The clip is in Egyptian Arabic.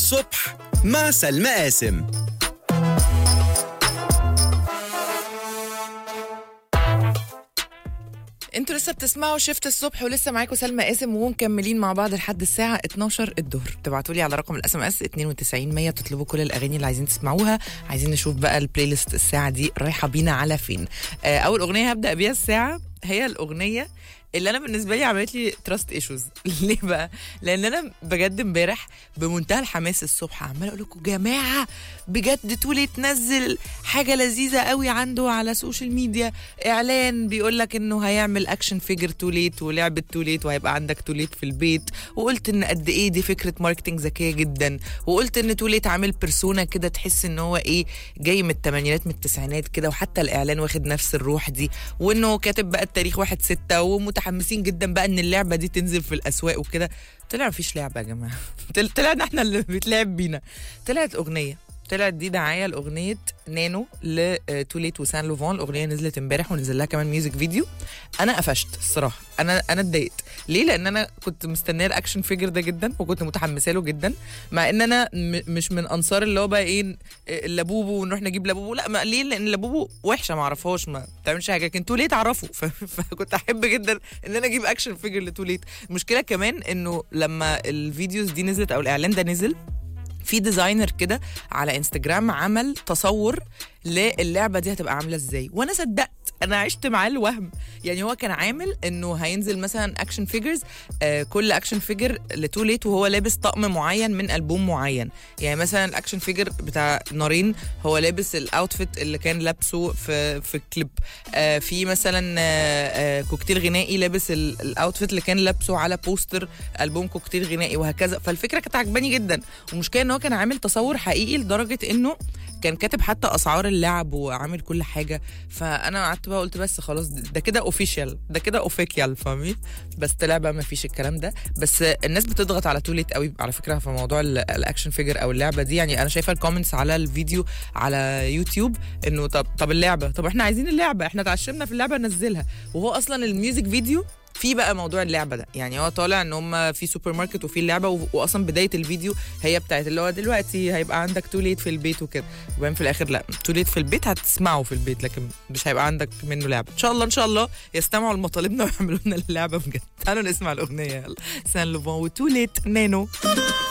الصبح مع سلمى قاسم انتوا لسه بتسمعوا شفت الصبح ولسه معاكم سلمى قاسم ومكملين مع بعض لحد الساعه 12 الظهر تبعتوا لي على رقم الاس ام اس 92 100 تطلبوا كل الاغاني اللي عايزين تسمعوها عايزين نشوف بقى البلاي ليست الساعه دي رايحه بينا على فين آه، اول اغنيه هبدا بيها الساعه هي الاغنيه اللي انا بالنسبه لي عملت لي تراست ايشوز ليه بقى لان انا بجد امبارح بمنتهى الحماس الصبح عمال اقول لكم جماعه بجد تولي تنزل حاجه لذيذه قوي عنده على السوشيال ميديا اعلان بيقول لك انه هيعمل اكشن فيجر توليت ولعبه توليت وهيبقى عندك توليت في البيت وقلت ان قد ايه دي فكره ماركتنج ذكيه جدا وقلت ان توليت عامل بيرسونا كده تحس ان هو ايه جاي من الثمانينات من التسعينات كده وحتى الاعلان واخد نفس الروح دي وانه كاتب بقى التاريخ واحد ستة ومتحمسين جدا بقى ان اللعبه دي تنزل في الاسواق وكده طلع مفيش لعبه يا جماعه طل- طلعنا احنا اللي بيتلعب بينا طلعت اغنيه طلعت دي دعايه لاغنيه نانو لتوليت وسان لوفون الاغنيه نزلت امبارح ونزل لها كمان ميوزك فيديو انا قفشت الصراحه انا انا اتضايقت ليه لان انا كنت مستنيه الاكشن فيجر ده جدا وكنت متحمسه له جدا مع ان انا م- مش من انصار اللي هو بقى ايه اللابوبو ونروح نجيب لابوبو لا ما ليه لان لابوبو وحشه ما اعرفهاش ما بتعملش حاجه لكن توليت اعرفه ف- فكنت احب جدا ان انا اجيب اكشن فيجر لتوليت المشكله كمان انه لما الفيديوز دي نزلت او الاعلان ده نزل في ديزاينر كده على انستجرام عمل تصور للعبه دي هتبقى عامله ازاي وانا صدقت انا عشت معاه الوهم يعني هو كان عامل انه هينزل مثلا اكشن فيجرز آه كل اكشن فيجر لتو ليت وهو لابس طقم معين من البوم معين يعني مثلا الاكشن فيجر بتاع نارين هو لابس الاوتفيت اللي كان لابسه في في الكليب آه في مثلا آه آه كوكتيل غنائي لابس ال- الاوتفيت اللي كان لابسه على بوستر البوم كوكتيل غنائي وهكذا فالفكره كانت عجباني جدا والمشكله ان هو كان عامل تصور حقيقي لدرجه انه كان كاتب حتى اسعار اللعب وعامل كل حاجه فانا قعدت بقى قلت بس خلاص ده كده اوفيشال ده كده اوفيكيال فاهمين بس طلع بقى ما فيش الكلام ده بس الناس بتضغط على توليت قوي على فكره في موضوع ال- الاكشن فيجر او اللعبه دي يعني انا شايفه الكومنتس على الفيديو على يوتيوب انه طب طب اللعبه طب احنا عايزين اللعبه احنا اتعشمنا في اللعبه ننزلها وهو اصلا الميوزك فيديو في بقى موضوع اللعبه ده يعني هو طالع ان هم في سوبر ماركت وفي اللعبه و- واصلا بدايه الفيديو هي بتاعت اللي هو دلوقتي هيبقى عندك توليت في البيت وكده وبعدين في الاخر لا توليت في البيت هتسمعه في البيت لكن مش هيبقى عندك منه لعبه ان شاء الله ان شاء الله يستمعوا لمطالبنا ويعملوا لنا اللعبه بجد تعالوا نسمع الاغنيه يلا سان لوفون وتوليت نانو